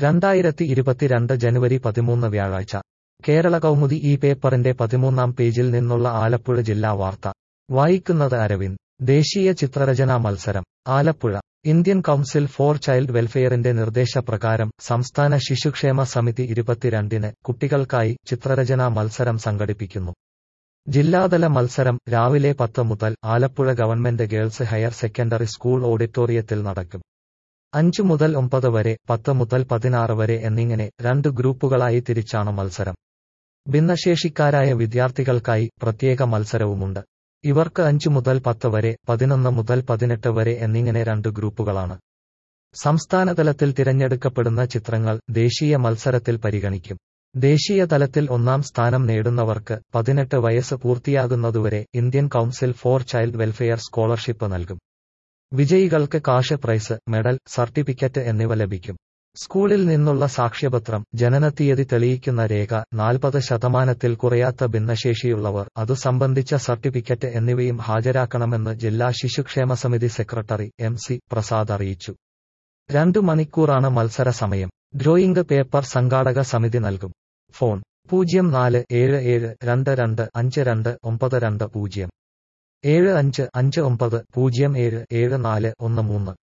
രണ്ടായിരത്തി ഇരുപത്തിരണ്ട് ജനുവരി പതിമൂന്ന് വ്യാഴാഴ്ച കേരള കൗമുദി ഈ പേപ്പറിന്റെ പതിമൂന്നാം പേജിൽ നിന്നുള്ള ആലപ്പുഴ ജില്ലാ വാർത്ത വായിക്കുന്നത് അരവിന്ദ് ദേശീയ ചിത്രരചനാ മത്സരം Alappuzha Indian council for child വെൽഫെയറിന്റെ നിർദ്ദേശപ്രകാരം സംസ്ഥാന ശിശുക്ഷേമ സമിതി ഇരുപത്തിരണ്ടിന് കുട്ടികൾക്കായി ചിത്രരചനാ മത്സരം സംഘടിപ്പിക്കുന്നു ജില്ലാതല മത്സരം രാവിലെ പത്ത് മുതൽ Alappuzha government girls higher secondary school ഓഡിറ്റോറിയത്തിൽ നടക്കും അഞ്ചു മുതൽ ഒമ്പത് വരെ പത്ത് മുതൽ പതിനാറ് വരെ എന്നിങ്ങനെ രണ്ട് ഗ്രൂപ്പുകളായി തിരിച്ചാണ് മത്സരം ഭിന്നശേഷിക്കാരായ വിദ്യാർത്ഥികൾക്കായി പ്രത്യേക മത്സരവുമുണ്ട് ഇവർക്ക് അഞ്ചു മുതൽ പത്ത് വരെ പതിനൊന്ന് മുതൽ പതിനെട്ട് വരെ എന്നിങ്ങനെ രണ്ട് ഗ്രൂപ്പുകളാണ് സംസ്ഥാനതലത്തിൽ തിരഞ്ഞെടുക്കപ്പെടുന്ന ചിത്രങ്ങൾ ദേശീയ മത്സരത്തിൽ പരിഗണിക്കും ദേശീയ തലത്തിൽ ഒന്നാം സ്ഥാനം നേടുന്നവർക്ക് പതിനെട്ട് വയസ്സ് പൂർത്തിയാകുന്നതുവരെ Indian council for child welfare scholarship നൽകും വിജയികൾക്ക് കാഷ് പ്രൈസ് മെഡൽ സർട്ടിഫിക്കറ്റ് എന്നിവ ലഭിക്കും സ്കൂളിൽ നിന്നുള്ള സാക്ഷ്യപത്രം ജനനത്തീയതി തെളിയിക്കുന്ന രേഖ നാൽപ്പത് ശതമാനത്തിൽ കുറയാത്ത ഭിന്നശേഷിയുള്ളവർ അതു സംബന്ധിച്ച സർട്ടിഫിക്കറ്റ് എന്നിവയും ഹാജരാക്കണമെന്ന് ജില്ലാ ശിശുക്ഷേമ സമിതി സെക്രട്ടറി എം സി പ്രസാദ് അറിയിച്ചു രണ്ടു മണിക്കൂറാണ് മത്സര സമയം ഡ്രോയിംഗ് പേപ്പർ സംഘാടക സമിതി നൽകും ഫോൺ പൂജ്യം നാല് ഏഴ് ഏഴ് രണ്ട് രണ്ട് അഞ്ച് രണ്ട് ഒമ്പത് രണ്ട് പൂജ്യം ഏഴ് അഞ്ച് അഞ്ച് ഒമ്പത് പൂജ്യം ഏഴ് ഏഴ് നാല് ഒന്ന് മൂന്ന്